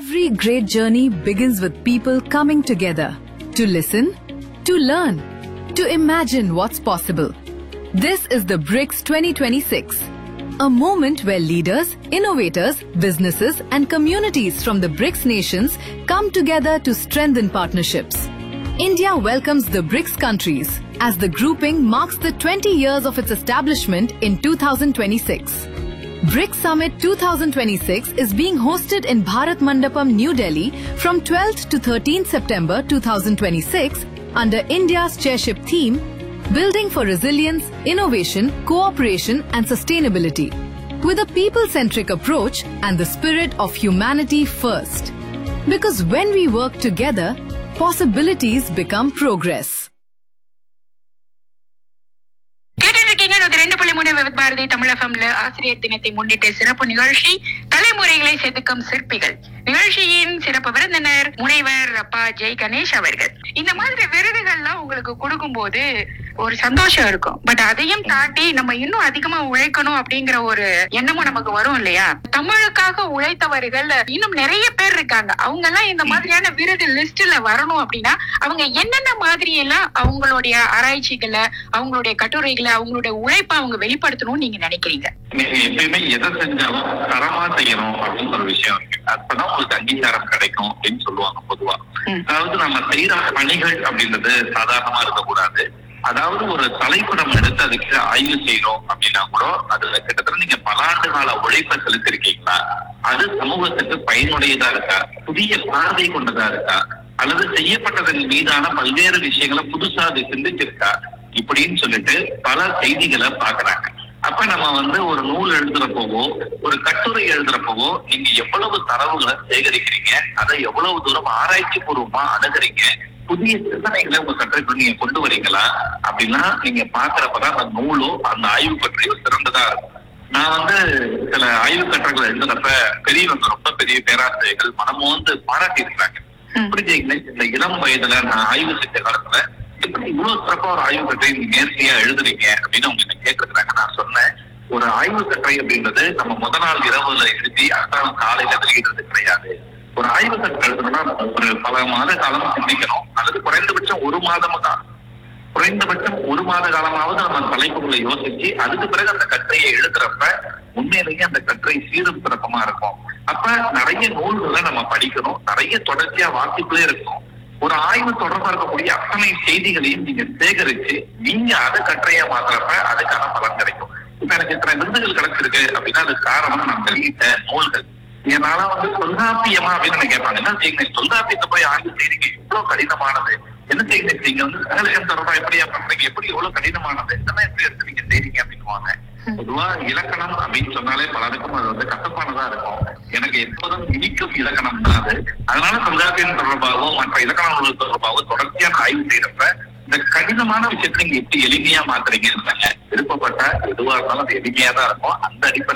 Every great journey begins with people coming together to listen, to learn, to imagine what's possible. This is the BRICS 2026, a moment where leaders, innovators, businesses, and communities from the BRICS nations come together to strengthen partnerships. India welcomes the BRICS countries as the grouping marks the 20 years of its establishment in 2026. BRICS Summit 2026 is being hosted in Bharat Mandapam, New Delhi from 12th to 13th September 2026 under India's chairship theme Building for Resilience, Innovation, Cooperation and Sustainability with a people-centric approach and the spirit of humanity first. Because when we work together, possibilities become progress. கேட்டுட்டு இருக்கீங்க நூத்தி ரெண்டு புள்ளி மூணு விவித் பாரதி தமிழகம்ல ஆசிரியர் தினத்தை முன்னிட்டு சிறப்பு நிகழ்ச்சி தலைமுறைகளை செதுக்கும் சிற்பிகள் நிகழ்ச்சியின் சிறப்பு விருந்தினர் முனைவர் அப்பா ஜெய் கணேஷ் அவர்கள் இந்த மாதிரி விருதுகள்லாம் உங்களுக்கு கொடுக்கும்போது ஒரு சந்தோஷம் இருக்கும் பட் அதையும் தாண்டி நம்ம இன்னும் அதிகமா உழைக்கணும் அப்படிங்கிற ஒரு எண்ணமும் நமக்கு வரும் இல்லையா தமிழுக்காக உழைத்தவர்கள் இன்னும் நிறைய பேர் இருக்காங்க அவங்க எல்லாம் இந்த மாதிரியான விருது லிஸ்ட்ல வரணும் அப்படின்னா அவங்க என்னென்ன மாதிரி எல்லாம் அவங்களுடைய ஆராய்ச்சிகளை அவங்களுடைய கட்டுரைகளை அவங்களுடைய உழைப்பை அவங்க வெளிப்படுத்தணும்னு நீங்க நினைக்கிறீங்க நீங்க எப்பயுமே எதை செஞ்சாலும் தரமா செய்யணும் அப்படின்னு ஒரு விஷயம் இருக்கு அப்பதான் உங்களுக்கு அங்கீகாரம் கிடைக்கும் அப்படின்னு சொல்லுவாங்க பொதுவா ம். அதாவது நம்ம செய்யற பணிகள் அப்படின்றது சாதாரணமா இருக்கக்கூடாது அதாவது ஒரு தலைப்பு நம்ம எடுத்து அதுக்கு ஆய்வு செய்யறோம் அப்படின்னா கூட அதுல கிட்டத்தட்ட நீங்க பல ஆண்டு கால உழைப்பை செலுத்திருக்கீங்களா அது சமூகத்துக்கு பயனுடையதா இருக்கா புதிய பார்வை கொண்டதா இருக்கா அல்லது செய்யப்பட்டதன் மீதான பல்வேறு விஷயங்களை புதுசா அது சிந்திச்சிருக்கா இப்படின்னு சொல்லிட்டு பல செய்திகளை பாக்குறாங்க அப்ப நம்ம வந்து ஒரு நூல் எழுதுறப்போவோ ஒரு கட்டுரை எழுதுறப்போவோ நீங்க எவ்வளவு தரவுகளை சேகரிக்கிறீங்க அதை எவ்வளவு தூரம் ஆராய்ச்சி பூர்வமா அணுகுறீங்க புதிய சிந்தனைகளை உங்க கட்டுரைக்குள்ள நீங்க கொண்டு வரீங்களா அப்படின்னா நீங்க பாக்குறப்பதான் அந்த நூலோ அந்த ஆய்வு கட்டுரையோ சிறந்ததா இருக்கும் நான் வந்து சில ஆய்வு கட்டுரைகளை எழுதுறப்ப பெரியவங்க ரொம்ப பெரிய பேராசிரியர்கள் மனமோ வந்து பாராட்டி இருக்கிறாங்க ம். எப்படி ஜெயிக்கல இந்த இளம் வயதுல நான் ஆய்வு செஞ்ச காலத்துல இப்படி இவ்வளவு சிறப்பா ஒரு ஆய்வு கட்டுரை நீங்க நேர்த்தியா எழுதுறீங்க அப்படின்னு அவங்க என்ன கேட்டிருக்கிறாங்க நான் சொன்னேன் ஒரு ஆய்வு கட்டுரை அப்படின்றது நம்ம முத நாள் இரவுல எழுதி அடுத்த நாள் காலையில வெளியிடுறது கிடையாது ஒரு ஆய்வு கட்டுரை எழுதணும்னா ஒரு பல மாத காலம் சிந்திக்கணும் அல்லது குறைந்தபட்சம் ஒரு மாதம் தான் குறைந்தபட்சம் ஒரு மாத காலமாவது நம்ம தலைப்புகளை யோசிச்சு அதுக்கு பிறகு அந்த கட்டுரையை எழுதுறப்ப உண்மையிலேயே அந்த கட்டுரை சீரும் சிறப்பமா இருக்கும் அப்ப நிறைய நூல்களை நம்ம படிக்கணும் நிறைய தொடர்ச்சியா வாசிப்புலே இருக்கும் ஒரு ஆய்வு தொடர்பா இருக்கக்கூடிய அத்தனை செய்திகளையும் நீங்க சேகரிச்சு நீங்க அதை கட்டுரையா மாத்துறப்ப அதுக்கான பலன் கிடைக்கும் இப்ப எனக்கு இத்தனை விருதுகள் கிடைச்சிருக்கு அப்படின்னா அதுக்கு காரணம் நான் வெளியிட்ட நூல்கள் என்னால வந்து தொல்காப்பியமா அப்படின்னு என்ன கேட்பாங்க என்ன செய்யுங்க தொல்காப்பியத்தை போய் ஆய்வு செய்றீங்க இவ்வளவு கடினமானது என்ன செய்யுங்க நீங்க வந்து சகலகம் தொடர்பா எப்படியா பண்றீங்க எப்படி எவ்வளவு கடினமானது இதெல்லாம் எப்படி எடுத்து நீங்க செய்றீங்க அப்படின்னுவாங்க பொதுவா இலக்கணம் அப்படின்னு சொன்னாலே பலருக்கும் அது வந்து கசப்பானதா இருக்கும் எனக்கு எப்போதும் இனிக்கும் இலக்கணம் தான் அது அதனால தொல்காப்பியம் தொடர்பாகவும் மற்ற இலக்கண நூல்கள் தொடர்பாகவும் தொடர்ச்சியான ஆய்வு செய்யறப்ப இந்த கடினமான விஷயத்தை நீங்க எப்படி எளிமையா மாத்துறீங்க விருப்பப்பட்ட எதுவா இருந்தாலும் அது எளிமையா தான் இருக்கும் அந்த அடிப்படையில்